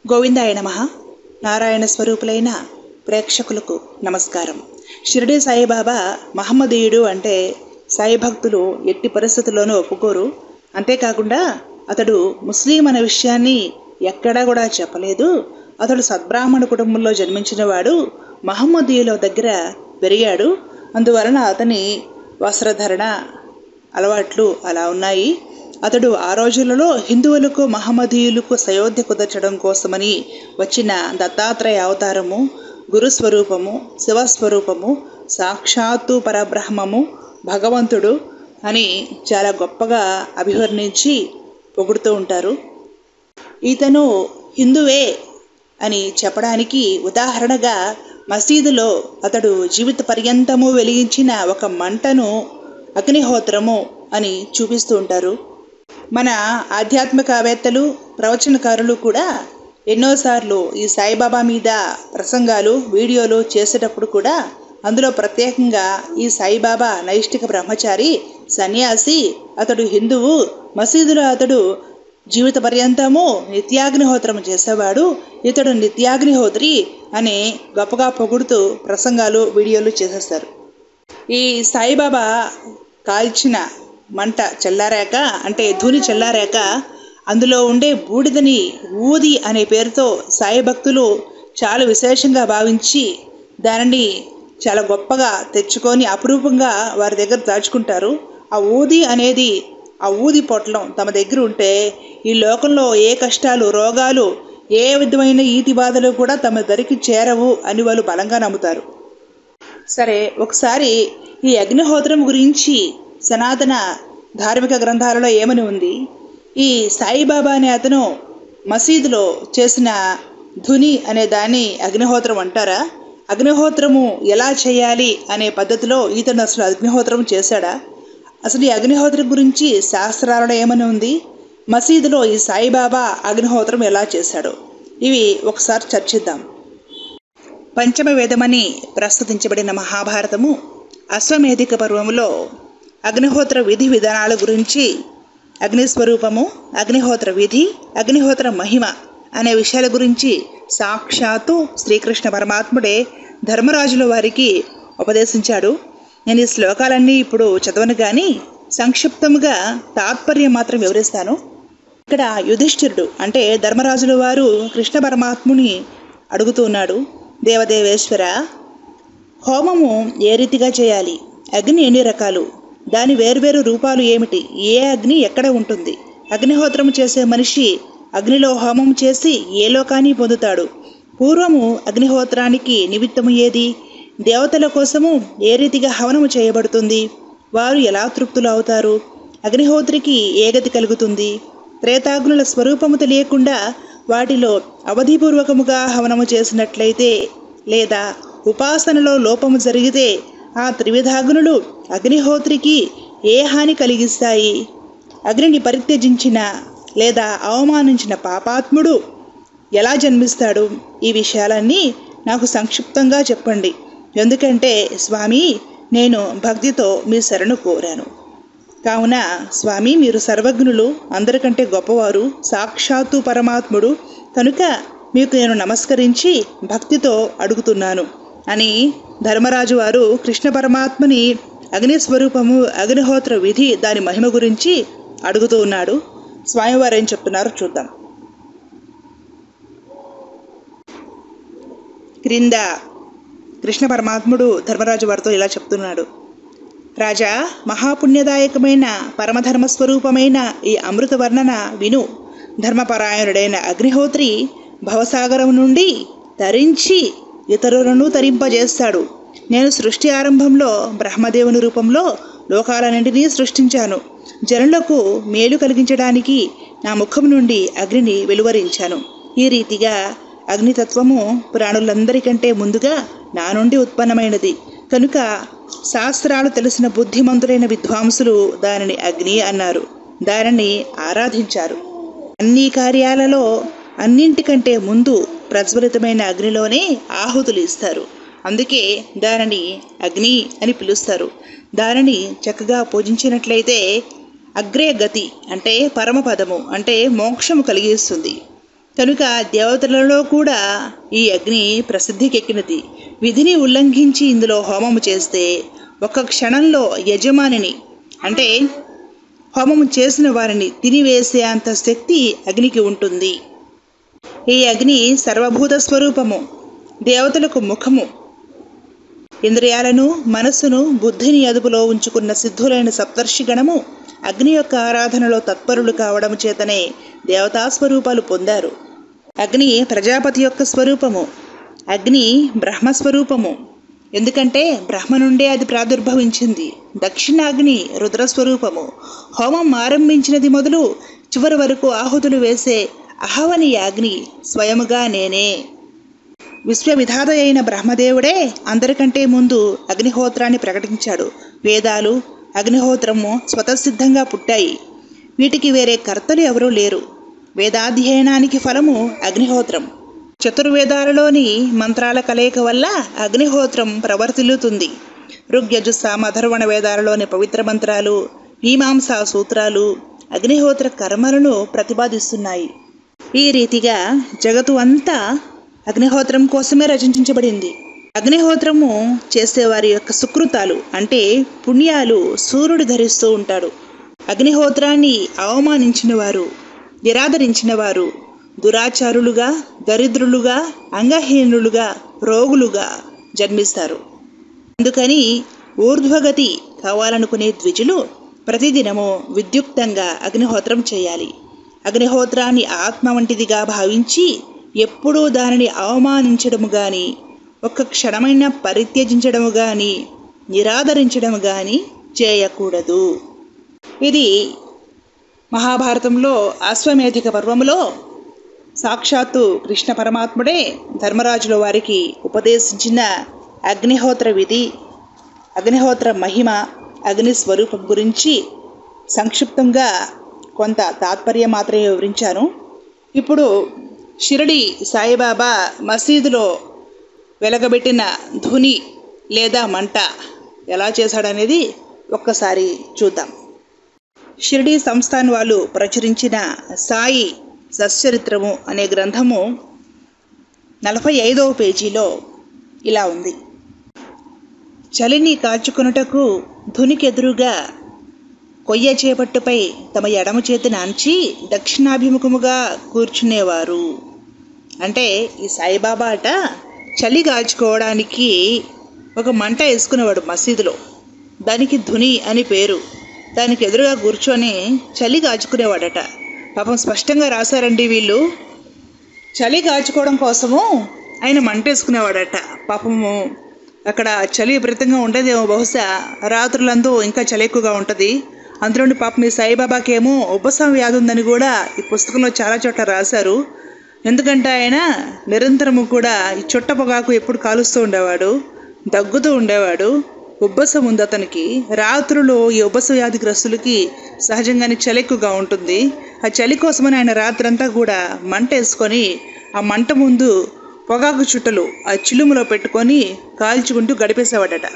గోవిందాయ నమ నారాయణ స్వరూపులైన ప్రేక్షకులకు నమస్కారం షిరిడి సాయిబాబా మహమ్మదీయుడు అంటే సాయి భక్తులు ఎట్టి పరిస్థితుల్లోనూ ఒప్పుకోరు అంతేకాకుండా అతడు ముస్లిం అనే విషయాన్ని ఎక్కడా కూడా చెప్పలేదు అతడు సద్బ్రాహ్మణ కుటుంబంలో జన్మించినవాడు మహమ్మదీయుల దగ్గర పెరిగాడు అందువలన అతని వస్త్రధరణ అలవాట్లు అలా ఉన్నాయి అతడు ఆ రోజులలో హిందువులకు మహమ్మదీయులకు సయోధ్య కుదర్చడం కోసమని వచ్చిన దత్తాత్రేయ అవతారము గురుస్వరూపము శివస్వరూపము సాక్షాత్తు పరబ్రహ్మము భగవంతుడు అని చాలా గొప్పగా అభివర్ణించి పొగుడుతూ ఉంటారు ఇతను హిందువే అని చెప్పడానికి ఉదాహరణగా మసీదులో అతడు జీవిత పర్యంతము వెలిగించిన ఒక మంటను అగ్నిహోత్రము అని చూపిస్తూ ఉంటారు మన ఆధ్యాత్మికవేత్తలు ప్రవచనకారులు కూడా ఎన్నోసార్లు ఈ సాయిబాబా మీద ప్రసంగాలు వీడియోలు చేసేటప్పుడు కూడా అందులో ప్రత్యేకంగా ఈ సాయిబాబా నైష్టిక బ్రహ్మచారి సన్యాసి అతడు హిందువు మసీదులో అతడు జీవిత పర్యంతము నిత్యాగ్నిహోత్రం చేసేవాడు ఇతడు నిత్యాగ్నిహోత్రి అని గొప్పగా పొగుడుతూ ప్రసంగాలు వీడియోలు చేసేస్తారు ఈ సాయిబాబా కాల్చిన మంట చల్లారాక అంటే ధూని చల్లారాక అందులో ఉండే బూడిదని ఊది అనే పేరుతో సాయి భక్తులు చాలా విశేషంగా భావించి దానిని చాలా గొప్పగా తెచ్చుకొని అపురూపంగా వారి దగ్గర దాచుకుంటారు ఆ ఊది అనేది ఆ ఊది పొట్లం తమ దగ్గర ఉంటే ఈ లోకంలో ఏ కష్టాలు రోగాలు ఏ విధమైన ఈతి బాధలు కూడా తమ దరికి చేరవు అని వాళ్ళు బలంగా నమ్ముతారు సరే ఒకసారి ఈ అగ్నిహోత్రం గురించి సనాతన ధార్మిక గ్రంథాలలో ఏమని ఉంది ఈ సాయిబాబా అనే అతను మసీదులో చేసిన ధుని అనే దాన్ని అగ్నిహోత్రం అంటారా అగ్నిహోత్రము ఎలా చేయాలి అనే పద్ధతిలో ఇతను అసలు అగ్నిహోత్రం చేశాడా అసలు ఈ అగ్నిహోత్రం గురించి శాస్త్రాలలో ఏమని ఉంది మసీదులో ఈ సాయిబాబా అగ్నిహోత్రం ఎలా చేశాడు ఇవి ఒకసారి చర్చిద్దాం పంచమ వేదమని ప్రస్తుతించబడిన మహాభారతము అశ్వమేధిక పర్వములో అగ్నిహోత్ర విధి విధానాల గురించి అగ్నిస్వరూపము అగ్నిహోత్ర విధి అగ్నిహోత్ర మహిమ అనే విషయాల గురించి సాక్షాత్తు శ్రీకృష్ణ పరమాత్ముడే ధర్మరాజుల వారికి ఉపదేశించాడు నేను ఈ శ్లోకాలన్నీ ఇప్పుడు చదవను కానీ సంక్షిప్తముగా తాత్పర్యం మాత్రం వివరిస్తాను ఇక్కడ యుధిష్ఠిరుడు అంటే ధర్మరాజుల వారు కృష్ణ పరమాత్ముని అడుగుతున్నాడు దేవదేవేశ్వర హోమము ఏ రీతిగా చేయాలి అగ్ని ఎన్ని రకాలు దాని వేర్వేరు రూపాలు ఏమిటి ఏ అగ్ని ఎక్కడ ఉంటుంది అగ్నిహోత్రము చేసే మనిషి అగ్నిలో హోమం చేసి ఏ లోకాన్ని పొందుతాడు పూర్వము అగ్నిహోత్రానికి నిమిత్తము ఏది దేవతల కోసము ఏ రీతిగా హవనము చేయబడుతుంది వారు ఎలా తృప్తులు అవుతారు అగ్నిహోత్రికి ఏ గతి కలుగుతుంది త్రేతాగ్నుల స్వరూపము తెలియకుండా వాటిలో అవధిపూర్వకముగా హవనము చేసినట్లయితే లేదా ఉపాసనలో లోపము జరిగితే ఆ త్రివిధాగ్నులు అగ్నిహోత్రికి ఏ హాని కలిగిస్తాయి అగ్నిని పరిత్యజించిన లేదా అవమానించిన పాపాత్ముడు ఎలా జన్మిస్తాడు ఈ విషయాలన్నీ నాకు సంక్షిప్తంగా చెప్పండి ఎందుకంటే స్వామి నేను భక్తితో మీ శరణు కోరాను కావున స్వామి మీరు సర్వజ్ఞులు అందరికంటే గొప్పవారు సాక్షాత్తు పరమాత్ముడు కనుక మీకు నేను నమస్కరించి భక్తితో అడుగుతున్నాను అని ధర్మరాజు వారు కృష్ణ పరమాత్మని అగ్నిస్వరూపము అగ్నిహోత్ర విధి దాని మహిమ గురించి అడుగుతూ ఉన్నాడు స్వామివారు ఏం చెప్తున్నారో చూద్దాం క్రింద కృష్ణ పరమాత్ముడు ధర్మరాజు వారితో ఇలా చెప్తున్నాడు రాజా మహాపుణ్యదాయకమైన పరమధర్మస్వరూపమైన ఈ అమృత వర్ణన విను ధర్మపరాయణుడైన అగ్నిహోత్రి భవసాగరం నుండి తరించి ఇతరులను తరింపజేస్తాడు నేను సృష్టి ఆరంభంలో బ్రహ్మదేవుని రూపంలో లోకాలన్నింటినీ సృష్టించాను జనులకు మేలు కలిగించడానికి నా ముఖం నుండి అగ్నిని వెలువరించాను ఈ రీతిగా అగ్నితత్వము ప్రాణులందరికంటే ముందుగా నా నుండి ఉత్పన్నమైనది కనుక శాస్త్రాలు తెలిసిన బుద్ధిమంతులైన విద్వాంసులు దానిని అగ్ని అన్నారు దానిని ఆరాధించారు అన్ని కార్యాలలో అన్నింటికంటే ముందు ప్రజ్వలితమైన అగ్నిలోనే ఆహుతులు ఇస్తారు అందుకే దానిని అగ్ని అని పిలుస్తారు దానిని చక్కగా పూజించినట్లయితే అగ్రే గతి అంటే పరమపదము అంటే మోక్షము కలిగిస్తుంది కనుక దేవతలలో కూడా ఈ అగ్ని ప్రసిద్ధికెక్కినది విధిని ఉల్లంఘించి ఇందులో హోమము చేస్తే ఒక క్షణంలో యజమానిని అంటే హోమము చేసిన వారిని తినివేసే అంత శక్తి అగ్నికి ఉంటుంది ఈ అగ్ని సర్వభూత స్వరూపము దేవతలకు ముఖము ఇంద్రియాలను మనస్సును బుద్ధిని అదుపులో ఉంచుకున్న సిద్ధులైన సప్తర్షి గణము అగ్ని యొక్క ఆరాధనలో తత్పరులు కావడం చేతనే దేవతా స్వరూపాలు పొందారు అగ్ని ప్రజాపతి యొక్క స్వరూపము అగ్ని బ్రహ్మస్వరూపము ఎందుకంటే బ్రహ్మ నుండే అది ప్రాదుర్భవించింది దక్షిణాగ్ని రుద్రస్వరూపము హోమం ఆరంభించినది మొదలు చివరి వరకు ఆహుతులు వేసే అహవని అగ్ని స్వయముగా నేనే విశ్వవిధాత అయిన బ్రహ్మదేవుడే అందరికంటే ముందు అగ్నిహోత్రాన్ని ప్రకటించాడు వేదాలు అగ్నిహోత్రము స్వతసిద్ధంగా పుట్టాయి వీటికి వేరే కర్తలు ఎవరూ లేరు వేదాధ్యయనానికి ఫలము అగ్నిహోత్రం చతుర్వేదాలలోని మంత్రాల కలయిక వల్ల అగ్నిహోత్రం ప్రవర్తిల్లుతుంది ఋగ్యజు సామధర్వణ వేదాలలోని పవిత్ర మంత్రాలు మీమాంసా సూత్రాలు అగ్నిహోత్ర కర్మలను ప్రతిపాదిస్తున్నాయి ఈ రీతిగా జగత్తు అంతా అగ్నిహోత్రం కోసమే రచించబడింది అగ్నిహోత్రము చేసేవారి యొక్క సుకృతాలు అంటే పుణ్యాలు సూర్యుడు ధరిస్తూ ఉంటాడు అగ్నిహోత్రాన్ని అవమానించిన వారు నిరాదరించిన వారు దురాచారులుగా దరిద్రులుగా అంగహీనులుగా రోగులుగా జన్మిస్తారు అందుకని ఊర్ధ్వగతి కావాలనుకునే ద్విజులు ప్రతిదినము విద్యుక్తంగా అగ్నిహోత్రం చేయాలి అగ్నిహోత్రాన్ని ఆత్మ వంటిదిగా భావించి ఎప్పుడూ దానిని అవమానించడము గాని ఒక్క క్షణమైన పరిత్యజించడము గాని నిరాదరించడము గాని చేయకూడదు ఇది మహాభారతంలో అశ్వమేధిక పర్వములో సాక్షాత్తు కృష్ణ పరమాత్ముడే ధర్మరాజుల వారికి ఉపదేశించిన అగ్నిహోత్ర విధి అగ్నిహోత్ర మహిమ అగ్ని స్వరూపం గురించి సంక్షిప్తంగా కొంత తాత్పర్యం మాత్రమే వివరించాను ఇప్పుడు షిరడి సాయిబాబా మసీదులో వెలగబెట్టిన ధుని లేదా మంట ఎలా చేశాడనేది ఒక్కసారి చూద్దాం షిరిడి సంస్థాన్ వాళ్ళు ప్రచురించిన సాయి సచ్చరిత్రము అనే గ్రంథము నలభై ఐదవ పేజీలో ఇలా ఉంది చలిని కాచుకొనుటకు ధునికెదురుగా కొయ్య చేపట్టుపై తమ ఎడమ చేతి నాంచి దక్షిణాభిముఖముగా కూర్చునేవారు అంటే ఈ సాయిబాబా అట చలి కాచుకోవడానికి ఒక మంట వేసుకునేవాడు మసీదులో దానికి ధుని అని పేరు దానికి ఎదురుగా కూర్చొని చలి కాచుకునేవాడట పాపం స్పష్టంగా రాశారండి వీళ్ళు చలి కాచుకోవడం కోసము ఆయన మంట వేసుకునేవాడట పాపము అక్కడ చలి విపరీతంగా ఉండేదేమో బహుశా రాత్రులందు ఇంకా చలి ఎక్కువగా ఉంటుంది అందులోని పాపం ఈ సాయిబాబాకేమో ఉపశమ వ్యాధి ఉందని కూడా ఈ పుస్తకంలో చాలా చోట్ల రాశారు ఎందుకంటే ఆయన నిరంతరము కూడా ఈ చుట్ట పొగాకు ఎప్పుడు కాలుస్తూ ఉండేవాడు దగ్గుతూ ఉండేవాడు ఉబ్బసం ఉంది అతనికి రాత్రులు ఈ ఉబ్బస వ్యాధిగ్రస్తులకి సహజంగానే చలి ఎక్కువగా ఉంటుంది ఆ చలి కోసమని ఆయన రాత్రంతా కూడా మంట వేసుకొని ఆ మంట ముందు పొగాకు చుట్టలు ఆ చిలుములో పెట్టుకొని కాల్చుకుంటూ గడిపేసేవాడట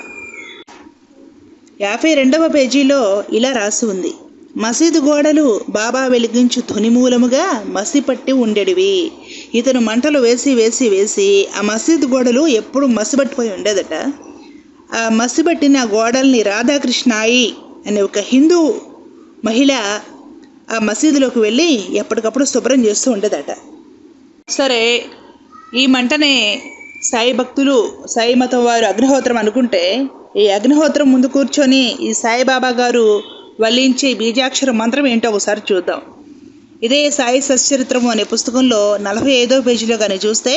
యాభై రెండవ పేజీలో ఇలా రాసి ఉంది మసీదు గోడలు బాబా వెలిగించు ధ్వనిమూలముగా మసిపట్టి ఉండేటివి ఇతను మంటలు వేసి వేసి వేసి ఆ మసీదు గోడలు ఎప్పుడు మసిపట్టిపోయి ఉండేదట ఆ మసిపట్టిన గోడల్ని రాధాకృష్ణాయి అనే ఒక హిందూ మహిళ ఆ మసీదులోకి వెళ్ళి ఎప్పటికప్పుడు శుభ్రం చేస్తూ ఉండేదట సరే ఈ మంటనే సాయి భక్తులు సాయి మతం వారు అగ్నిహోత్రం అనుకుంటే ఈ అగ్నిహోత్రం ముందు కూర్చొని ఈ సాయిబాబా గారు వల్లించే బీజాక్షర మంత్రం ఏంటో ఒకసారి చూద్దాం ఇదే సాయి సచ్చరిత్రము అనే పుస్తకంలో నలభై ఐదో పేజీలో కానీ చూస్తే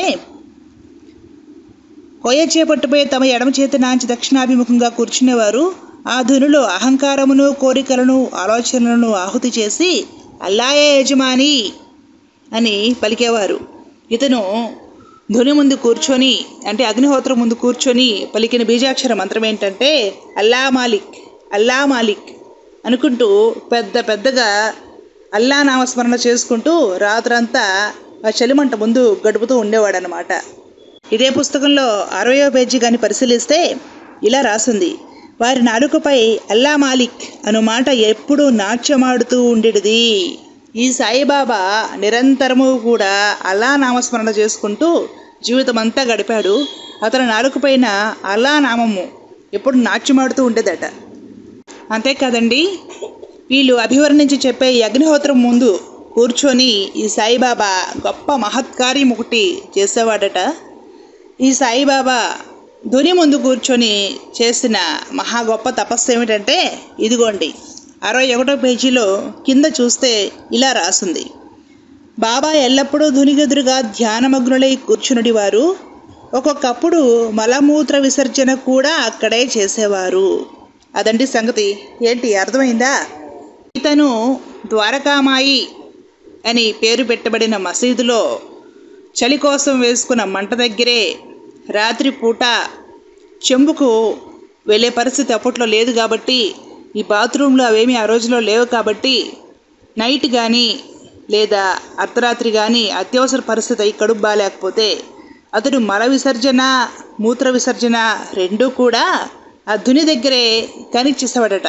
కొయ్య చేపట్టుపై తమ ఎడమ చేతి నాంచి దక్షిణాభిముఖంగా కూర్చునేవారు ఆ ధునిలో అహంకారమును కోరికలను ఆలోచనలను ఆహుతి చేసి అల్లాయే యజమాని అని పలికేవారు ఇతను ధుని ముందు కూర్చొని అంటే అగ్నిహోత్రం ముందు కూర్చొని పలికిన బీజాక్షర మంత్రం ఏంటంటే అల్లా మాలిక్ అల్లా మాలిక్ అనుకుంటూ పెద్ద పెద్దగా అల్లా నామస్మరణ చేసుకుంటూ రాత్రంతా ఆ చలిమంట ముందు గడుపుతూ ఉండేవాడనమాట ఇదే పుస్తకంలో అరవయో పేజీ కానీ పరిశీలిస్తే ఇలా రాసింది వారి నాలుకపై అల్లా మాలిక్ అను మాట ఎప్పుడూ నాట్యమాడుతూ ఉండేది ఈ సాయిబాబా నిరంతరము కూడా అల్లా నామస్మరణ చేసుకుంటూ జీవితం అంతా గడిపాడు అతని నాలుక పైన అల్లా నామము ఎప్పుడు నాట్యమాడుతూ ఉండేదట అంతేకాదండి వీళ్ళు అభివర్ణించి చెప్పే ఈ అగ్నిహోత్రం ముందు కూర్చొని ఈ సాయిబాబా గొప్ప మహత్కార్యం ఒకటి చేసేవాడట ఈ సాయిబాబా ధుని ముందు కూర్చొని చేసిన మహా గొప్ప తపస్సు ఏమిటంటే ఇదిగోండి అరవై ఒకటో పేజీలో కింద చూస్తే ఇలా రాసింది బాబా ఎల్లప్పుడూ ధునిగెదురుగా ధ్యానమగ్నులై కూర్చునుడి వారు ఒక్కొక్కప్పుడు మలమూత్ర విసర్జన కూడా అక్కడే చేసేవారు అదండి సంగతి ఏంటి అర్థమైందా ఇతను ద్వారకామాయి అని పేరు పెట్టబడిన మసీదులో చలి కోసం వేసుకున్న మంట దగ్గరే రాత్రిపూట చెంబుకు వెళ్ళే పరిస్థితి అప్పట్లో లేదు కాబట్టి ఈ బాత్రూంలో అవేమీ ఆ రోజులో లేవు కాబట్టి నైట్ కానీ లేదా అర్ధరాత్రి కానీ అత్యవసర పరిస్థితి అయి కడుపు బాగాలేకపోతే అతడు మల విసర్జన మూత్ర విసర్జన రెండూ కూడా ఆ ధుని దగ్గరే కనిచేసేవాడట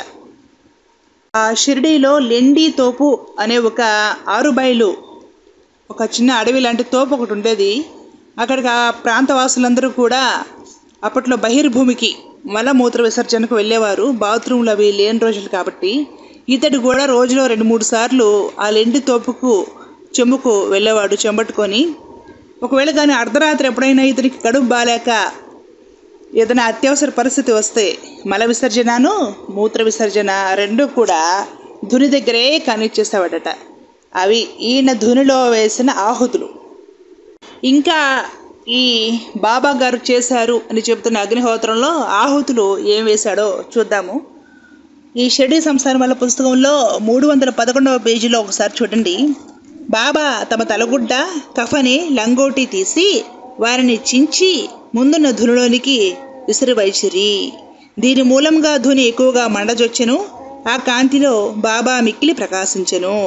ఆ షిరిడీలో లెండి తోపు అనే ఒక ఆరుబయలు ఒక చిన్న అడవి లాంటి తోపు ఒకటి ఉండేది అక్కడికి ఆ ప్రాంతవాసులందరూ కూడా అప్పట్లో బహిర్భూమికి మలమూత్ర విసర్జనకు వెళ్ళేవారు బాత్రూంలు అవి లేని రోజులు కాబట్టి ఇతడు కూడా రోజులో రెండు మూడు సార్లు ఆ లెండి తోపుకు చెంబుకు వెళ్ళేవాడు చెంబట్టుకొని ఒకవేళ కానీ అర్ధరాత్రి ఎప్పుడైనా ఇతనికి కడుపు బాలేక ఏదైనా అత్యవసర పరిస్థితి వస్తే మల విసర్జనను మూత్ర విసర్జన రెండు కూడా ధుని దగ్గరే కానిచ్చేసేవాడట అవి ఈయన ధునిలో వేసిన ఆహుతులు ఇంకా ఈ బాబా గారు చేశారు అని చెబుతున్న అగ్నిహోత్రంలో ఆహుతులు ఏం వేశాడో చూద్దాము ఈ షెడీ సంస్థానం వల్ల పుస్తకంలో మూడు వందల పదకొండవ పేజీలో ఒకసారి చూడండి బాబా తమ తలగుడ్డ కఫని లంగోటి తీసి వారిని చించి ముందున్న ధునిలోనికి విసిరివైచిరి దీని మూలంగా ధుని ఎక్కువగా మండజొచ్చెను ఆ కాంతిలో బాబా మిక్కిలి ప్రకాశించెను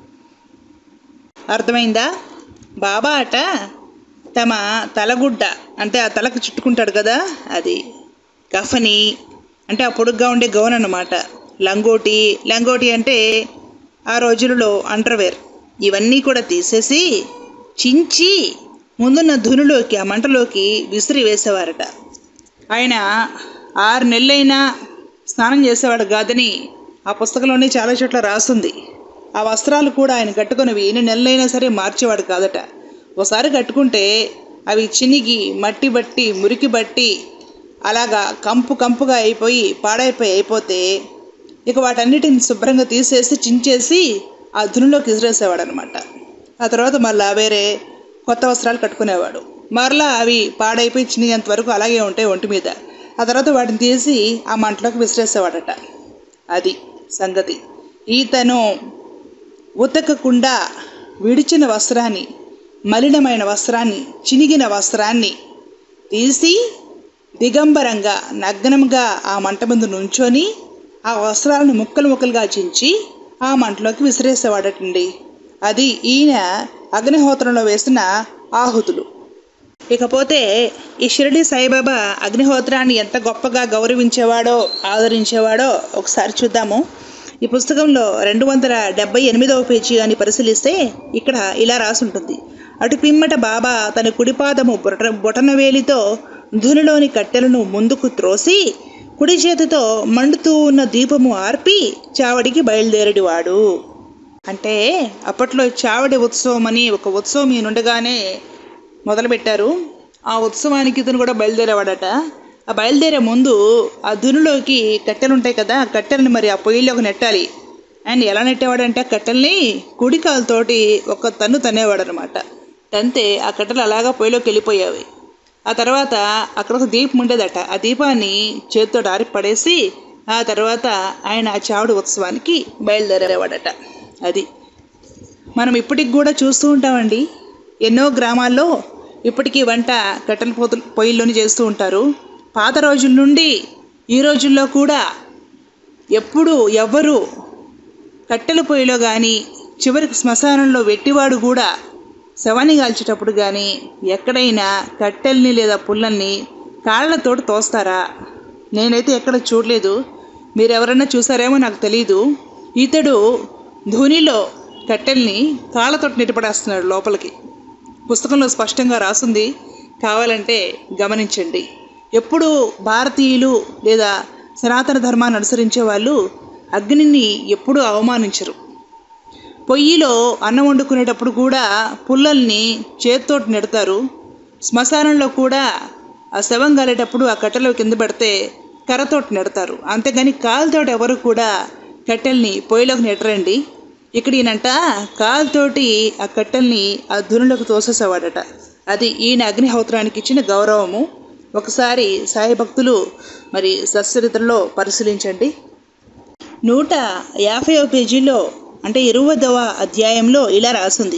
అర్థమైందా బాబా అట తమ తలగుడ్డ అంటే ఆ తలకు చుట్టుకుంటాడు కదా అది కఫని అంటే ఆ పొడుగ్గా ఉండే గౌన్ అన్నమాట లంగోటి లంగోటి అంటే ఆ రోజులలో అండర్వేర్ ఇవన్నీ కూడా తీసేసి చించి ముందున్న ధునిలోకి ఆ మంటలోకి విసిరి వేసేవారట ఆయన ఆరు నెలలైనా స్నానం చేసేవాడు కాదని ఆ పుస్తకంలోనే చాలా చోట్ల రాస్తుంది ఆ వస్త్రాలు కూడా ఆయన కట్టుకున్నవి ఎన్ని నెలలైనా సరే మార్చేవాడు కాదట ఒకసారి కట్టుకుంటే అవి చినిగి మట్టి బట్టి మురికి బట్టి అలాగా కంపు కంపుగా అయిపోయి పాడైపోయి అయిపోతే ఇక వాటన్నిటిని శుభ్రంగా తీసేసి చించేసి ఆ ధునిలోకి విసిరేసేవాడు అనమాట ఆ తర్వాత మళ్ళా వేరే కొత్త వస్త్రాలు కట్టుకునేవాడు మరలా అవి పాడైపోయి చినిగేంత వరకు అలాగే ఉంటాయి ఒంటి మీద ఆ తర్వాత వాటిని తీసి ఆ మంటలోకి విసిరేసేవాడట అది సంగతి ఈతను ఉతకకుండా విడిచిన వస్త్రాన్ని మలినమైన వస్త్రాన్ని చినిగిన వస్త్రాన్ని తీసి దిగంబరంగా నగ్నంగా ఆ మంట ముందు నుంచొని ఆ వస్త్రాలను ముక్కలు ముక్కలుగా చించి ఆ మంటలోకి విసిరేసేవాడటండి అది ఈయన అగ్నిహోత్రంలో వేసిన ఆహుతులు ఇకపోతే ఈ షిరిడి సాయిబాబా అగ్నిహోత్రాన్ని ఎంత గొప్పగా గౌరవించేవాడో ఆదరించేవాడో ఒకసారి చూద్దాము ఈ పుస్తకంలో రెండు వందల డెబ్బై ఎనిమిదవ పేజీ అని పరిశీలిస్తే ఇక్కడ ఇలా రాసుంటుంది అటు పిమ్మట బాబా తన కుడిపాదము బొట బొటనవేలితో ధునిలోని కట్టెలను ముందుకు త్రోసి కుడి చేతితో మండుతూ ఉన్న దీపము ఆర్పి చావడికి బయలుదేరడివాడు అంటే అప్పట్లో చావడి ఉత్సవం అని ఒక ఉత్సవం ఈయనుండగానే మొదలుపెట్టారు ఆ ఉత్సవానికి ఇతను కూడా బయలుదేరేవాడట ఆ బయలుదేరే ముందు ఆ దునిలోకి కట్టెలు ఉంటాయి కదా ఆ కట్టెలను మరి ఆ పొయ్యిలోకి నెట్టాలి అండ్ ఎలా నెట్టేవాడంటే ఆ కట్టెల్ని కుడి కాలుతోటి ఒక తన్ను తన్నేవాడు అనమాట తంతే ఆ కట్టెలు అలాగా పొయ్యిలోకి వెళ్ళిపోయావి ఆ తర్వాత అక్కడ ఒక దీపం ఉండేదట ఆ దీపాన్ని చేతితో ఆరి పడేసి ఆ తర్వాత ఆయన ఆ చావుడు ఉత్సవానికి బయలుదేరేవాడట అది మనం ఇప్పటికి కూడా చూస్తూ ఉంటామండి ఎన్నో గ్రామాల్లో ఇప్పటికీ వంట కట్టెల పోతు పొయ్యిల్లోనే చేస్తూ ఉంటారు పాత రోజుల నుండి ఈ రోజుల్లో కూడా ఎప్పుడు ఎవ్వరు కట్టెల పొయ్యిలో కానీ చివరికి శ్మశానంలో వెట్టివాడు కూడా శవాన్ని కాల్చేటప్పుడు కానీ ఎక్కడైనా కట్టెల్ని లేదా పుల్లల్ని కాళ్ళతోటి తోస్తారా నేనైతే ఎక్కడ చూడలేదు మీరు ఎవరైనా చూసారేమో నాకు తెలియదు ఇతడు ధునిలో కట్టెల్ని కాళ్ళతోటి నెట్టిపడేస్తున్నాడు లోపలికి పుస్తకంలో స్పష్టంగా రాసుంది కావాలంటే గమనించండి ఎప్పుడు భారతీయులు లేదా సనాతన ధర్మాన్ని అనుసరించే వాళ్ళు అగ్నిని ఎప్పుడూ అవమానించరు పొయ్యిలో అన్నం వండుకునేటప్పుడు కూడా పుల్లల్ని చేత్తోటి నెడతారు శ్మశానంలో కూడా ఆ శవం కాలేటప్పుడు ఆ కట్టెలో కింద పెడితే కర్రతోటి నెడతారు అంతేగాని కాలుతోటి ఎవరు కూడా కట్టెల్ని పొయ్యిలోకి నెట్టరండి ఇక్కడ ఈయనంట కాలుతోటి ఆ కట్టెల్ని ఆ ధునిలోకి తోసేసేవాడట అది ఈయన అగ్నిహోత్రానికి ఇచ్చిన గౌరవము ఒకసారి సాయి భక్తులు మరి సచ్చరిత్రలో పరిశీలించండి నూట యాభైవ పేజీలో అంటే ఇరవదవ అధ్యాయంలో ఇలా రాసింది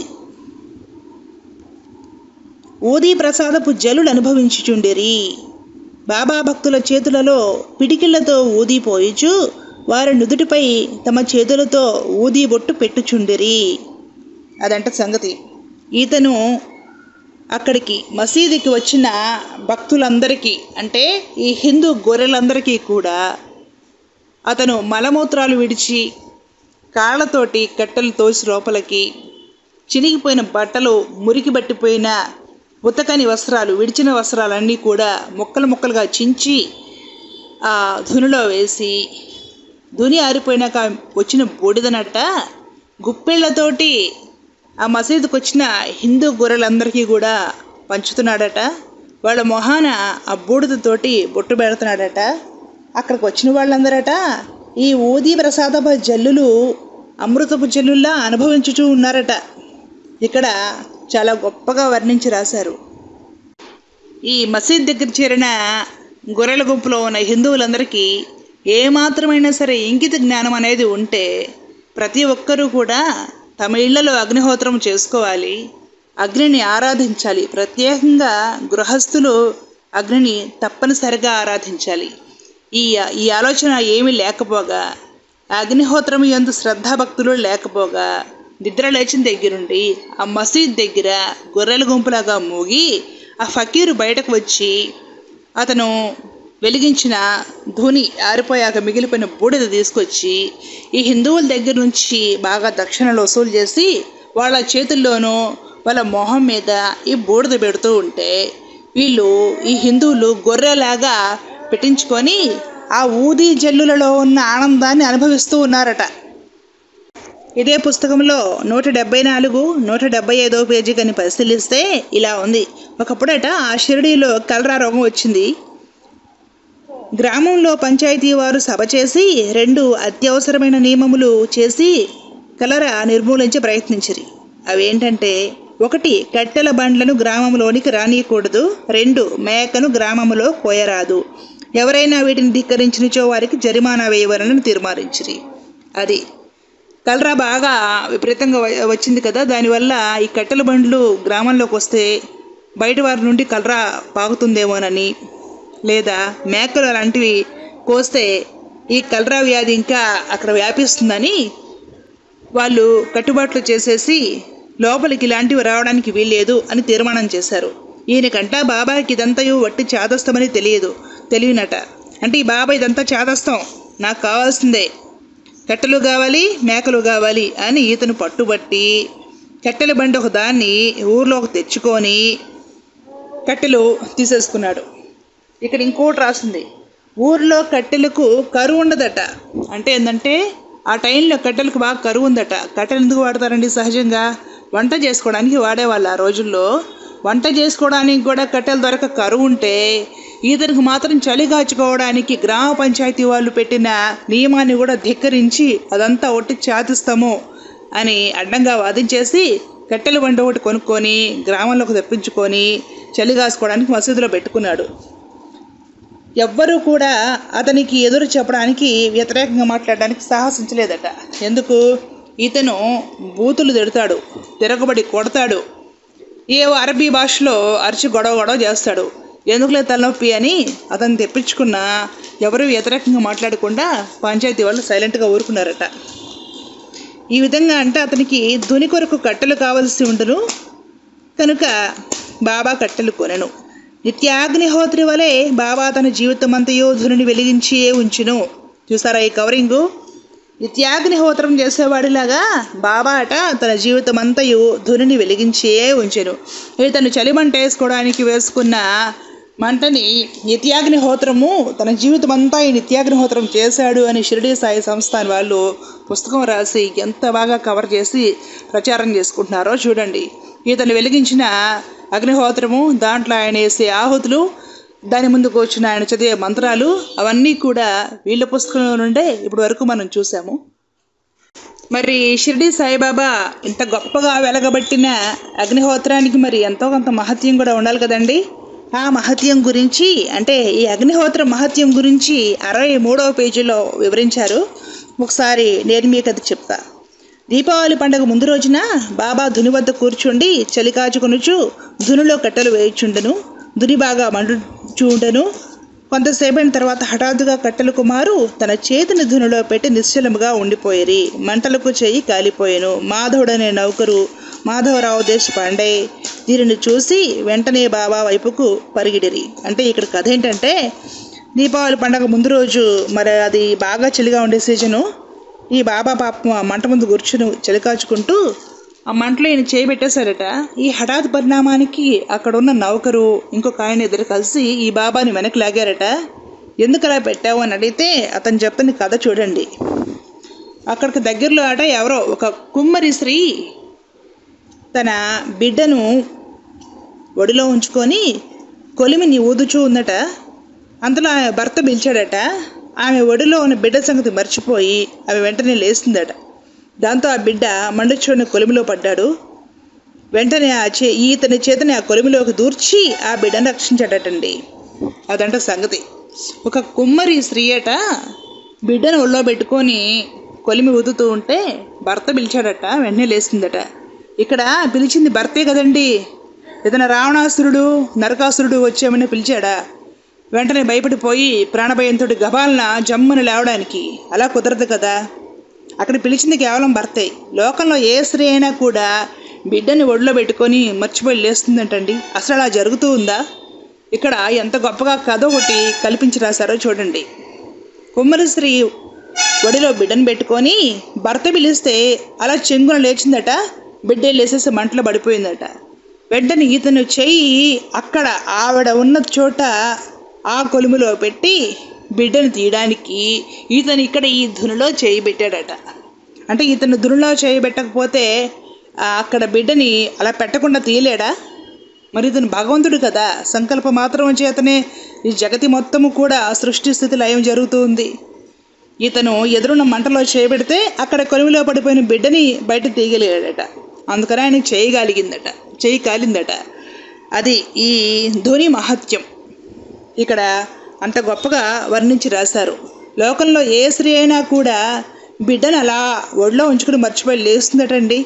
ఊదీ ప్రసాదపు జలులు అనుభవించుచుండిరి బాబా భక్తుల చేతులలో పిడికిళ్లతో ఊదిపోయిచు వారి నుదుటిపై తమ చేతులతో ఊది బొట్టు పెట్టుచుండిరి అదంట సంగతి ఈతను అక్కడికి మసీదుకి వచ్చిన భక్తులందరికీ అంటే ఈ హిందూ గొర్రెలందరికీ కూడా అతను మలమూత్రాలు విడిచి కాళ్ళతోటి కట్టెలు తోసి లోపలికి చినిగిపోయిన బట్టలు మురికి పట్టిపోయిన ఉతకని వస్త్రాలు విడిచిన వస్త్రాలన్నీ కూడా ముక్కలు ముక్కలుగా చించి ఆ ధునిలో వేసి ధుని ఆరిపోయినాక వచ్చిన బూడిదనట్ట గుప్పెళ్లతోటి ఆ మసీదుకు వచ్చిన హిందూ గొర్రెలందరికీ కూడా పంచుతున్నాడట వాళ్ళ మొహాన ఆ బూడిదతోటి బొట్టు పెడుతున్నాడట అక్కడికి వచ్చిన వాళ్ళందరట ఈ ఊది ప్రసాదపు జల్లులు అమృతపు జల్లుల్లా అనుభవించుచూ ఉన్నారట ఇక్కడ చాలా గొప్పగా వర్ణించి రాశారు ఈ మసీద్ దగ్గర చేరిన గొర్రెల గుంపులో ఉన్న హిందువులందరికీ ఏమాత్రమైనా సరే ఇంకిత జ్ఞానం అనేది ఉంటే ప్రతి ఒక్కరూ కూడా తమ ఇళ్లలో అగ్నిహోత్రం చేసుకోవాలి అగ్నిని ఆరాధించాలి ప్రత్యేకంగా గృహస్థులు అగ్నిని తప్పనిసరిగా ఆరాధించాలి ఈ ఈ ఆలోచన ఏమీ లేకపోగా అగ్నిహోత్రం ఎందు శ్రద్ధాభక్తులు లేకపోగా నిద్ర లేచిన దగ్గరుండి ఆ మసీద్ దగ్గర గొర్రెల గుంపులాగా మూగి ఆ ఫకీరు బయటకు వచ్చి అతను వెలిగించిన ధూని ఆరిపోయాక మిగిలిపోయిన బూడిద తీసుకొచ్చి ఈ హిందువుల దగ్గర నుంచి బాగా దక్షిణలు వసూలు చేసి వాళ్ళ చేతుల్లోనూ వాళ్ళ మొహం మీద ఈ బూడిద పెడుతూ ఉంటే వీళ్ళు ఈ హిందువులు గొర్రెలాగా పెట్టించుకొని ఆ ఊది జల్లులలో ఉన్న ఆనందాన్ని అనుభవిస్తూ ఉన్నారట ఇదే పుస్తకంలో నూట డెబ్బై నాలుగు నూట డెబ్బై ఐదో పేజీ కానీ పరిశీలిస్తే ఇలా ఉంది ఒకప్పుడట ఆ షిరిడీలో కలరా రోగం వచ్చింది గ్రామంలో పంచాయతీ వారు సభ చేసి రెండు అత్యవసరమైన నియమములు చేసి కలరా నిర్మూలించే ప్రయత్నించిరి అవేంటంటే ఒకటి కట్టెల బండ్లను గ్రామంలోనికి రానియకూడదు రెండు మేకను గ్రామంలో కోయరాదు ఎవరైనా వీటిని ధిక్కరించినచో వారికి జరిమానా వేయవలనని తీర్మానించిరి అది కలరా బాగా విపరీతంగా వ- వచ్చింది కదా దానివల్ల ఈ కట్టెల బండ్లు గ్రామంలోకి వస్తే బయట వారి నుండి కలరా పాకుతుందేమోనని లేదా మేకలు అలాంటివి కోస్తే ఈ కలరా వ్యాధి ఇంకా అక్కడ వ్యాపిస్తుందని వాళ్ళు కట్టుబాట్లు చేసేసి లోపలికి ఇలాంటివి రావడానికి వీల్లేదు అని తీర్మానం చేశారు ఈయనకంట బాబాకి ఇదంతయు వట్టి చాదస్తమని తెలియదు తెలియనట అంటే ఈ బాబా ఇదంతా చాదస్తం నాకు కావాల్సిందే కట్టెలు కావాలి మేకలు కావాలి అని ఈతను పట్టుబట్టి కట్టెల బండి ఒక దాన్ని ఊర్లోకి తెచ్చుకొని కట్టెలు తీసేసుకున్నాడు ఇక్కడ ఇంకోటి రాసింది ఊర్లో కట్టెలకు కరువు ఉండదట అంటే ఏంటంటే ఆ టైంలో కట్టెలకు బాగా కరువు ఉందట కట్టెలు ఎందుకు వాడతారండి సహజంగా వంట చేసుకోవడానికి వాడేవాళ్ళు ఆ రోజుల్లో వంట చేసుకోవడానికి కూడా కట్టెలు దొరక కరువు ఉంటే ఈతనికి మాత్రం చలి కాచుకోవడానికి గ్రామ పంచాయతీ వాళ్ళు పెట్టిన నియమాన్ని కూడా ధిక్కరించి అదంతా ఒట్టి చాతిస్తాము అని అడ్డంగా వాదించేసి కట్టెల బండి ఒకటి కొనుక్కొని గ్రామంలోకి తెప్పించుకొని చలి కాసుకోవడానికి మసీదులో పెట్టుకున్నాడు ఎవ్వరూ కూడా అతనికి ఎదురు చెప్పడానికి వ్యతిరేకంగా మాట్లాడడానికి సాహసించలేదట ఎందుకు ఇతను బూతులు తిడతాడు తిరగబడి కొడతాడు ఏవో అరబీ భాషలో అరిచి గొడవ గొడవ చేస్తాడు ఎందుకులే తలనొప్పి అని అతను తెప్పించుకున్న ఎవరు వ్యతిరేకంగా మాట్లాడకుండా పంచాయతీ వాళ్ళు సైలెంట్గా ఊరుకున్నారట ఈ విధంగా అంటే అతనికి ధుని కొరకు కట్టెలు కావలసి ఉండును కనుక బాబా కట్టెలు కొనెను నిత్యాగ్నిహోత్రి వలె బాబా తన జీవితం అంతయో ధునిని వెలిగించియే ఉంచును చూసారా ఈ కవరింగు నిత్యాగ్నిహోత్రం చేసేవాడిలాగా బాబా అట తన జీవితం అంతయు ధునిని వెలిగించే ఉంచెను ఇతను చలిమంట వేసుకోవడానికి వేసుకున్న మంటని నిత్యాగ్నిహోత్రము తన జీవితం అంతా ఈ నిత్యాగ్నిహోత్రం చేశాడు అని షిరిడి సాయి సంస్థాన్ వాళ్ళు పుస్తకం రాసి ఎంత బాగా కవర్ చేసి ప్రచారం చేసుకుంటున్నారో చూడండి ఇతను వెలిగించిన అగ్నిహోత్రము దాంట్లో ఆయన వేసే ఆహుతులు దాని ముందుకు వచ్చిన ఆయన చదివే మంత్రాలు అవన్నీ కూడా వీళ్ళ పుస్తకంలో నుండే ఇప్పటి వరకు మనం చూసాము మరి షిరిడి సాయిబాబా ఇంత గొప్పగా వెలగబట్టిన అగ్నిహోత్రానికి మరి ఎంతో కొంత మహత్యం కూడా ఉండాలి కదండి ఆ మహత్యం గురించి అంటే ఈ అగ్నిహోత్ర మహత్యం గురించి అరవై మూడవ పేజీలో వివరించారు ఒకసారి నేను మీకు అది చెప్తా దీపావళి పండుగ ముందు రోజున బాబా ధుని వద్ద కూర్చుండి చలి కాచుకొనుచు ధునిలో కట్టెలు వేయుచుండెను ధుని బాగా మండుచుండెను కొంతసేపైన తర్వాత హఠాత్తుగా కట్టెల కుమారు తన చేతిని ధునిలో పెట్టి నిశ్చలముగా ఉండిపోయేరి మంటలకు చేయి కాలిపోయాను మాధవుడనే నౌకరు మాధవరావు దేశపాండే దీనిని చూసి వెంటనే బాబా వైపుకు పరిగిడిరి అంటే ఇక్కడ కథ ఏంటంటే దీపావళి పండగ ముందు రోజు మరి అది బాగా చలిగా ఉండే సీజను ఈ బాబా పాపం ఆ మంట ముందు కూర్చుని చలి కాచుకుంటూ ఆ మంటలో ఈయన చేయి పెట్టేశారట ఈ హఠాత్ పరిణామానికి అక్కడ ఉన్న నౌకరు ఇంకొక ఆయన ఇద్దరు కలిసి ఈ బాబాని వెనక్కి లాగారట ఎందుకు అలా పెట్టావు అని అడిగితే అతను చెప్తున్న కథ చూడండి అక్కడికి దగ్గరలో అట ఎవరో ఒక కుమ్మరి స్త్రీ తన బిడ్డను ఒడిలో ఉంచుకొని కొలిమిని ఊదుచూ ఉందట అంతలో ఆమె భర్త పిలిచాడట ఆమె ఒడిలో ఉన్న బిడ్డ సంగతి మర్చిపోయి ఆమె వెంటనే లేస్తుందట దాంతో ఆ బిడ్డ మండుచూడిన కొలిమిలో పడ్డాడు వెంటనే ఆ చే ఈతని చేతని ఆ కొలిమిలోకి దూర్చి ఆ బిడ్డను రక్షించాడటండి అదంట సంగతి ఒక కుమ్మరి స్త్రీ అట బిడ్డను ఒళ్ళో పెట్టుకొని కొలిమి ఊదుతూ ఉంటే భర్త పిలిచాడట వెంటనే లేస్తుందట ఇక్కడ పిలిచింది భర్తే కదండి ఏదైనా రావణాసురుడు నరకాసురుడు వచ్చామని పిలిచాడా వెంటనే భయపడిపోయి ప్రాణభయంతో గబాలన జమ్మున లేవడానికి అలా కుదరదు కదా అక్కడ పిలిచింది కేవలం భర్తే లోకంలో ఏ స్త్రీ అయినా కూడా బిడ్డని ఒడిలో పెట్టుకొని మర్చిపోయి లేస్తుందంటండి అసలు అలా జరుగుతూ ఉందా ఇక్కడ ఎంత గొప్పగా కథ ఒకటి కల్పించి రాశారో చూడండి కుమ్మరి స్త్రీ ఒడిలో బిడ్డను పెట్టుకొని భర్త పిలిస్తే అలా చెంగున లేచిందట బిడ్డ లేసేసి మంటలో పడిపోయిందట వెంటనే ఇతను చెయ్యి అక్కడ ఆవిడ ఉన్న చోట ఆ కొలుములో పెట్టి బిడ్డను తీయడానికి ఇతను ఇక్కడ ఈ ధునిలో చేయి పెట్టాడట అంటే ఇతను ధునిలో చేయి పెట్టకపోతే ఆ అక్కడ బిడ్డని అలా పెట్టకుండా తీయలేడా మరి ఇతను భగవంతుడు కదా సంకల్ప మాత్రం చేతనే ఈ జగతి మొత్తము కూడా సృష్టి స్థితి లయం జరుగుతూ ఉంది ఇతను ఎదురున్న మంటలో చేయబెడితే అక్కడ కొలువులో పడిపోయిన బిడ్డని బయట తీయగలిగాడట అందుకని ఆయన చేయగలిగిందట చేయి కాలిందట అది ఈ ధ్వని మహత్యం ఇక్కడ అంత గొప్పగా వర్ణించి రాశారు లోకంలో ఏ స్త్రీ అయినా కూడా బిడ్డను అలా ఒడిలో ఉంచుకుని మర్చిపోయి లేస్తుందటండి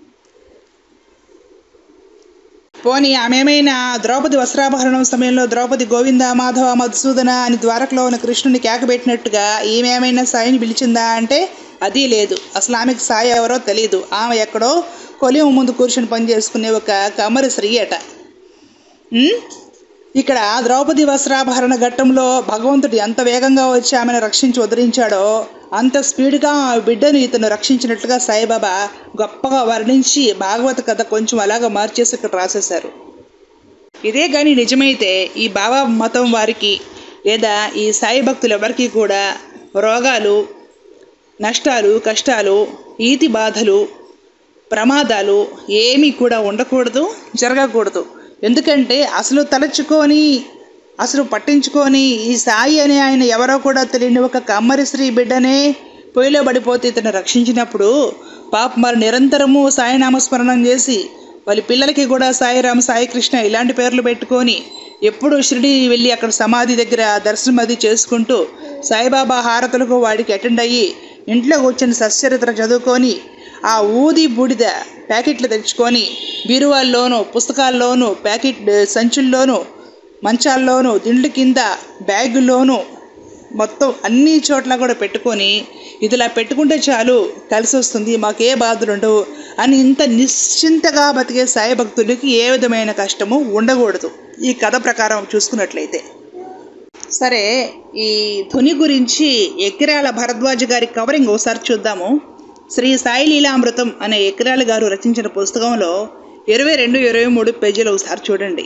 పోనీ ఆమె ఏమైనా ద్రౌపది వస్త్రాపహరణం సమయంలో ద్రౌపది గోవింద మాధవ మధుసూదన అని ద్వారకలో ఉన్న కృష్ణుని కేకబెట్టినట్టుగా ఈమె ఏమైనా సాయిని పిలిచిందా అంటే అది లేదు అసలు ఆమెకు సాయి ఎవరో తెలియదు ఆమె ఎక్కడో కొలిమ ముందు కూర్చొని పని చేసుకునే ఒక కమరి స్త్రీ అట ఉమ్? ఇక్కడ ద్రౌపది వస్త్రాపహరణ ఘట్టంలో భగవంతుడు ఎంత వేగంగా వచ్చి ఆమెను రక్షించి ఉద్ధరించాడో అంత స్పీడ్గా ఆ బిడ్డను ఇతను రక్షించినట్లుగా సాయిబాబా గొప్పగా వర్ణించి భాగవత కథ కొంచెం అలాగా మార్చేసి ఇక్కడ రాసేశారు ఇదే కానీ నిజమైతే ఈ బాబా మతం వారికి లేదా ఈ సాయి భక్తులు ఎవరికి కూడా రోగాలు నష్టాలు కష్టాలు ఈతి బాధలు ప్రమాదాలు ఏమీ కూడా ఉండకూడదు జరగకూడదు ఎందుకంటే అసలు తలచుకొని అసలు పట్టించుకొని ఈ సాయి అనే ఆయన ఎవరో కూడా తెలియని ఒక కమ్మరి స్త్రీ బిడ్డనే పొయ్యిలో పడిపోతే ఇతను రక్షించినప్పుడు పాప మరి నిరంతరము సాయి నామస్మరణం చేసి వాళ్ళ పిల్లలకి కూడా సాయిరామ్ సాయి కృష్ణ ఇలాంటి పేర్లు పెట్టుకొని ఎప్పుడు షిరిడి వెళ్ళి అక్కడ సమాధి దగ్గర దర్శనం అది చేసుకుంటూ సాయిబాబా హారతులకు వాడికి అటెండ్ అయ్యి ఇంట్లో కూర్చొని సచ్చరిత్ర చదువుకొని ఆ ఊది బూడిద ప్యాకెట్లు తెచ్చుకొని బీరువాల్లోనూ పుస్తకాల్లోనూ ప్యాకెట్ సంచుల్లోనూ మంచాల్లోనూ దిండ్ల కింద బ్యాగుల్లోనూ మొత్తం అన్ని చోట్ల కూడా పెట్టుకొని ఇదిలా పెట్టుకుంటే చాలు కలిసి వస్తుంది మాకే బాధలు ఉండవు అని ఇంత నిశ్చింతగా బతికే సాయి భక్తులకి ఏ విధమైన కష్టము ఉండకూడదు ఈ కథ ప్రకారం చూసుకున్నట్లయితే సరే ఈ ధ్వని గురించి ఎకిరాల భరద్వాజ గారి కవరింగ్ ఒకసారి చూద్దాము శ్రీ సాయి లీలామృతం అనే ఎకిరాల గారు రచించిన పుస్తకంలో ఇరవై రెండు ఇరవై మూడు పేజీలు ఒకసారి చూడండి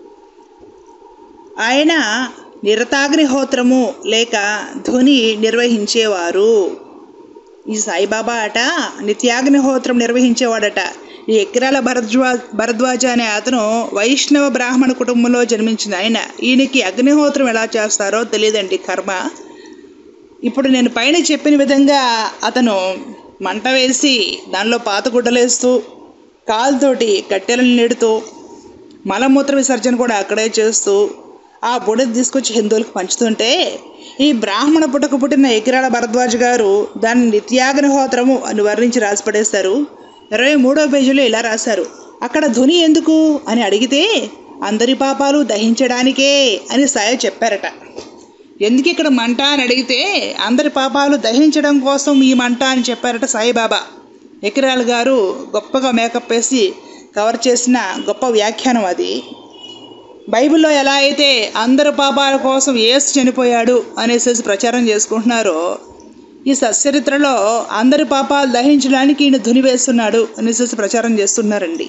ఆయన నిరతాగ్నిహోత్రము లేక ధ్వని నిర్వహించేవారు ఈ సాయిబాబా అట నిత్యాగ్నిహోత్రం నిర్వహించేవాడట ఈ ఎకిరాల భరద్వా భరద్వాజ అనే అతను వైష్ణవ బ్రాహ్మణ కుటుంబంలో జన్మించిన ఆయన ఈయనకి అగ్నిహోత్రం ఎలా చేస్తారో తెలియదండి కర్మ ఇప్పుడు నేను పైన చెప్పిన విధంగా అతను మంట వేసి దానిలో పాత గుడ్డలేస్తూ కాలుతోటి కట్టెలను నెడుతూ మలమూత్ర విసర్జన కూడా అక్కడే చేస్తూ ఆ బుడది తీసుకొచ్చి హిందువులకు పంచుతుంటే ఈ బ్రాహ్మణ పుట్టకు పుట్టిన ఎకిరాల భరద్వాజ్ గారు దాన్ని నిత్యాగ్నిహోత్రము అని వర్ణించి రాసిపడేస్తారు ఇరవై మూడో పేజీలో ఇలా రాశారు అక్కడ ధ్వని ఎందుకు అని అడిగితే అందరి పాపాలు దహించడానికే అని సాయి చెప్పారట ఎందుకు ఇక్కడ మంట అని అడిగితే అందరి పాపాలు దహించడం కోసం ఈ మంట అని చెప్పారట సాయిబాబా ఎకిరాల్ గారు గొప్పగా మేకప్ వేసి కవర్ చేసిన గొప్ప వ్యాఖ్యానం అది బైబిల్లో ఎలా అయితే అందరి పాపాల కోసం ఏసు చనిపోయాడు అనేసి ప్రచారం చేసుకుంటున్నారో ఈ సచ్చరిత్రలో అందరి పాపాలు దహించడానికి ఈయన ధుని వేస్తున్నాడు అనేసి ప్రచారం చేస్తున్నారండి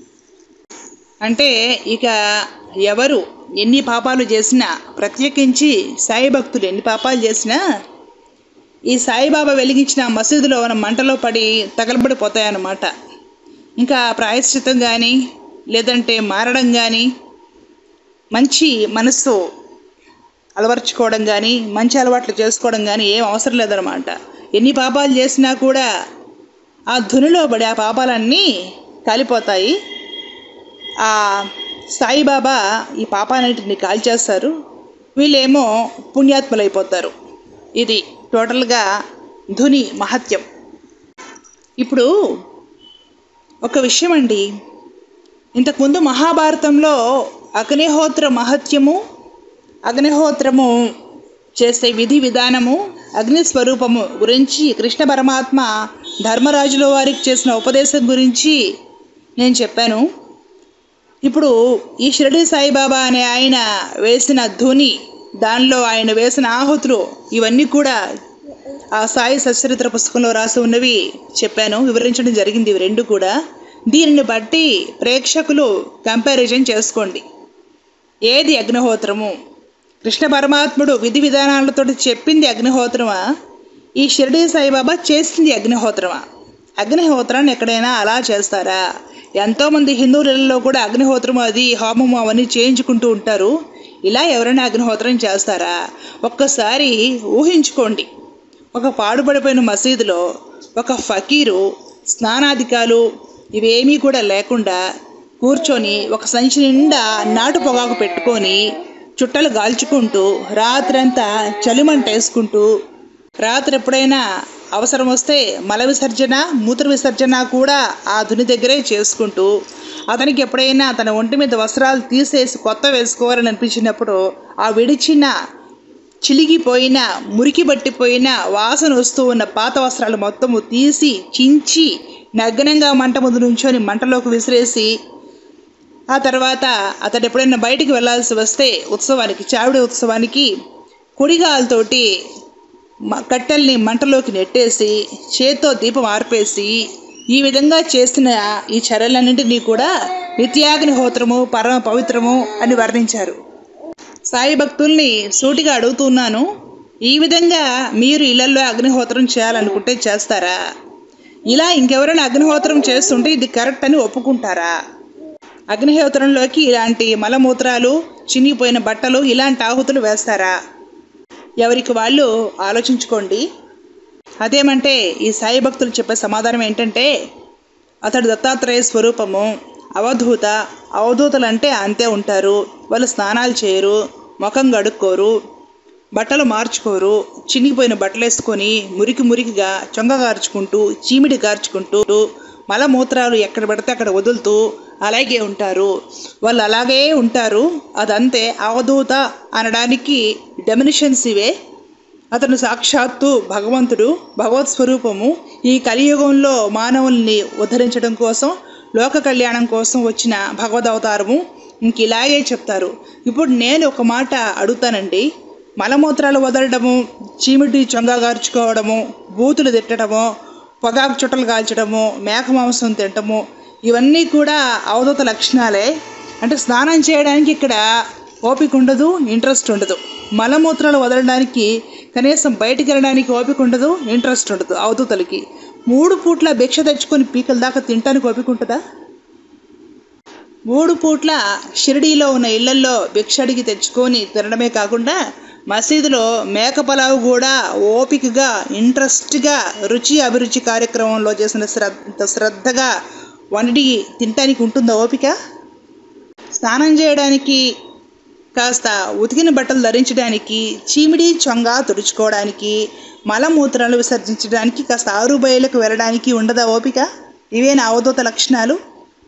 అంటే ఇక ఎవరు ఎన్ని పాపాలు చేసినా ప్రత్యేకించి సాయి భక్తులు ఎన్ని పాపాలు చేసినా ఈ సాయిబాబా వెలిగించిన మసీదులో ఉన్న మంటలో పడి తగలబడిపోతాయన్నమాట ఇంకా ప్రాయశ్చితం కానీ లేదంటే మారడం కానీ మంచి మనస్సు అలవర్చుకోవడం కానీ మంచి అలవాట్లు చేసుకోవడం కానీ ఏం అవసరం లేదనమాట ఎన్ని పాపాలు చేసినా కూడా ఆ ధునిలో పడి ఆ పాపాలన్నీ కాలిపోతాయి ఆ సాయిబాబా ఈ పాపాన్నింటిని కాల్చేస్తారు వీళ్ళేమో పుణ్యాత్ములైపోతారు ఇది టోటల్గా ధుని మహత్యం ఇప్పుడు ఒక విషయం అండి ఇంతకుముందు మహాభారతంలో అగ్నిహోత్ర మహత్యము అగ్నిహోత్రము చేసే విధి విధానము అగ్ని స్వరూపము గురించి కృష్ణ పరమాత్మ ధర్మరాజుల వారికి చేసిన ఉపదేశం గురించి నేను చెప్పాను ఇప్పుడు ఈ షిరడి సాయిబాబా అనే ఆయన వేసిన ధ్వని దానిలో ఆయన వేసిన ఆహుతులు ఇవన్నీ కూడా ఆ సాయి సచరిత్ర పుస్తకంలో రాసి ఉన్నవి చెప్పాను వివరించడం జరిగింది ఇవి రెండు కూడా దీనిని బట్టి ప్రేక్షకులు కంపారిజన్ చేసుకోండి ఏది అగ్నిహోత్రము కృష్ణ పరమాత్ముడు విధి విధానాలతో చెప్పింది అగ్నిహోత్రమా ఈ షిరిడి సాయిబాబా చేసింది అగ్నిహోత్రమా అగ్నిహోత్రాన్ని ఎక్కడైనా అలా చేస్తారా ఎంతోమంది హిందువులలో కూడా అగ్నిహోత్రం అది హోమము అవన్నీ చేయించుకుంటూ ఉంటారు ఇలా ఎవరైనా అగ్నిహోత్రం చేస్తారా ఒక్కసారి ఊహించుకోండి ఒక పాడుపడిపోయిన మసీదులో ఒక ఫకీరు స్నానాధికాలు ఇవేమీ కూడా లేకుండా కూర్చొని ఒక సంచి నిండా నాటు పొగాకు పెట్టుకొని చుట్టలు గాల్చుకుంటూ రాత్రంతా చలిమంట వేసుకుంటూ రాత్రి ఎప్పుడైనా అవసరం వస్తే మల విసర్జన మూత్ర విసర్జన కూడా ఆ దుని దగ్గరే చేసుకుంటూ అతనికి ఎప్పుడైనా తన ఒంటి మీద వస్త్రాలు తీసేసి కొత్త వేసుకోవాలని అనిపించినప్పుడు ఆ విడిచిన చిలిగిపోయిన మురికి పట్టిపోయిన వాసన వస్తూ ఉన్న పాత వస్త్రాలు మొత్తము తీసి చించి నగ్నంగా మంట ముందు నుంచొని మంటలోకి విసిరేసి ఆ తర్వాత అతడు ఎప్పుడైనా బయటికి వెళ్ళాల్సి వస్తే ఉత్సవానికి చావిడి ఉత్సవానికి కుడిగాలతోటి మ- కట్టెల్ని మంటలోకి నెట్టేసి చేత్తో దీపం ఆర్పేసి ఈ విధంగా చేసిన ఈ చర్యలన్నింటినీ కూడా నిత్యాగ్నిహోత్రము పరమ పవిత్రము అని వర్ణించారు సాయి భక్తుల్ని సూటిగా అడుగుతున్నాను ఈ విధంగా మీరు ఇళ్లలో అగ్నిహోత్రం చేయాలనుకుంటే చేస్తారా ఇలా ఇంకెవరైనా అగ్నిహోత్రం చేస్తుంటే ఇది కరెక్ట్ అని ఒప్పుకుంటారా అగ్నిహోత్రంలోకి ఇలాంటి మలమూత్రాలు చినిగిపోయిన బట్టలు ఇలాంటి ఆహుతులు వేస్తారా ఎవరికి వాళ్ళు ఆలోచించుకోండి అదేమంటే ఈ సాయి భక్తులు చెప్పే సమాధానం ఏంటంటే అతడు దత్తాత్రేయ స్వరూపము అవధూత అవధూతలు అంటే అంతే ఉంటారు వాళ్ళు స్నానాలు చేయరు ముఖం గడుక్కోరు బట్టలు మార్చుకోరు చినిగిపోయిన బట్టలు వేసుకొని మురికి మురికిగా చొంగ గార్చుకుంటూ చీమిడి గార్చుకుంటూ మలమూత్రాలు ఎక్కడ పడితే అక్కడ వదులుతూ అలాగే ఉంటారు వాళ్ళు అలాగే ఉంటారు అదంతే అవధూత అనడానికి డెమినిషన్స్ ఇవే అతను సాక్షాత్తు భగవంతుడు భగవత్ స్వరూపము ఈ కలియుగంలో మానవుల్ని ఉద్ధరించడం కోసం లోక కళ్యాణం కోసం వచ్చిన భగవద్ అవతారము ఇంక ఇలాగే చెప్తారు ఇప్పుడు నేను ఒక మాట అడుగుతానండి మలమూత్రాలు వదలడము చీమిటి చొంగా గార్చుకోవడము బూతులు తిట్టడము పొగాకు చుట్టలు కాల్చడము మేక మాంసం తినటము ఇవన్నీ కూడా అవధూత లక్షణాలే అంటే స్నానం చేయడానికి ఇక్కడ ఓపిక ఉండదు ఇంట్రెస్ట్ ఉండదు మలమూత్రాలు వదలడానికి కనీసం బయటికి వెళ్ళడానికి ఓపిక ఉండదు ఇంట్రెస్ట్ ఉండదు అవధూతలకి మూడు పూట్ల భిక్ష తెచ్చుకొని పీకల దాకా తినడానికి ఓపిక ఉంటుందా మూడు పూట్ల షిరిడీలో ఉన్న ఇళ్లల్లో భిక్ష అడిగి తెచ్చుకొని తినడమే కాకుండా మసీదులో మేక పలావు కూడా ఓపికగా ఇంట్రెస్ట్గా రుచి అభిరుచి కార్యక్రమంలో చేసిన శ్రద్ధ శ్రద్ధగా వండి తినటానికి ఉంటుందా ఓపిక స్నానం చేయడానికి కాస్త ఉతికిన బట్టలు ధరించడానికి చీమిడి చొంగ తుడుచుకోవడానికి మలమూత్రాలు విసర్జించడానికి కాస్త ఆరు బయలకు వెళ్ళడానికి ఉండదా ఓపిక ఇవే నా అవధూత లక్షణాలు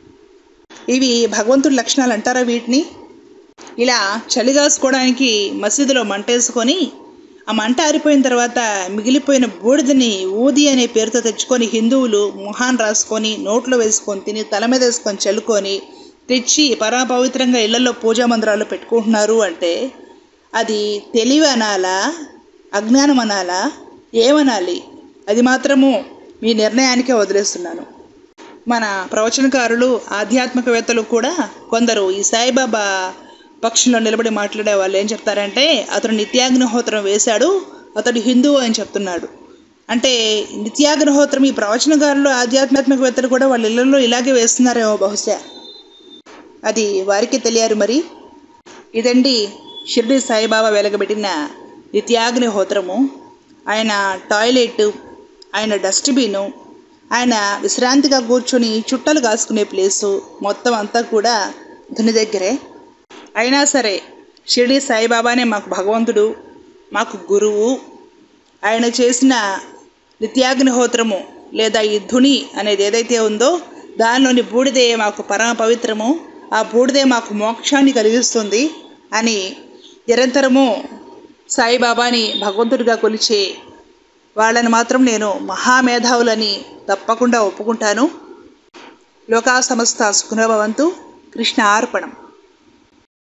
ఇవి భగవంతుడి లక్షణాలు అంటారా వీటిని ఇలా చలిగాసుకోవడానికి మసీదులో మంటేసుకొని ఆ మంట ఆరిపోయిన తర్వాత మిగిలిపోయిన బూడిదని ఊది అనే పేరుతో తెచ్చుకొని హిందువులు మొహాన్ రాసుకొని నోట్లో వేసుకొని తిని తల మీద వేసుకొని చల్లుకొని తెచ్చి పరమపవిత్రంగా ఇళ్లలో పూజా మందిరాలు పెట్టుకుంటున్నారు అంటే అది తెలివి అనాలా అజ్ఞానం అనాలా ఏమనాలి అది మాత్రము మీ నిర్ణయానికే వదిలేస్తున్నాను మన ప్రవచనకారులు ఆధ్యాత్మికవేత్తలు కూడా కొందరు ఈ సాయిబాబా పక్షంలో నిలబడి మాట్లాడే వాళ్ళు ఏం చెప్తారంటే అతను నిత్యాగ్నిహోత్రం వేశాడు అతడు హిందువు అని చెప్తున్నాడు అంటే నిత్యాగ్నిహోత్రం ఈ ప్రవచనకారులు ఆధ్యాత్మికవేత్తలు కూడా వాళ్ళ ఇళ్లలో ఇలాగే వేస్తున్నారేమో బహుశా అది వారికి తెలియారు మరి ఇదండి షిర్డి సాయిబాబా వెలగబెట్టిన నిత్యాగ్నిహోత్రము ఆయన టాయిలెట్ ఆయన డస్ట్బిన్ ఆయన విశ్రాంతిగా కూర్చొని చుట్టలు కాసుకునే ప్లేసు మొత్తం అంతా కూడా ధని దగ్గరే అయినా సరే షిర్డి సాయిబాబానే మాకు భగవంతుడు మాకు గురువు ఆయన చేసిన నిత్యాగ్నిహోత్రము లేదా ఈ ధుని అనేది ఏదైతే ఉందో దానిలోని బూడిదే మాకు పరమ పవిత్రము ఆ బూడిదే మాకు మోక్షాన్ని కలిగిస్తుంది అని నిరంతరము సాయిబాబాని భగవంతుడిగా కొలిచే వాళ్ళని మాత్రం నేను మహామేధావులని తప్పకుండా ఒప్పుకుంటాను లోకా సమస్త సుఖనభవంతు కృష్ణ అర్పణం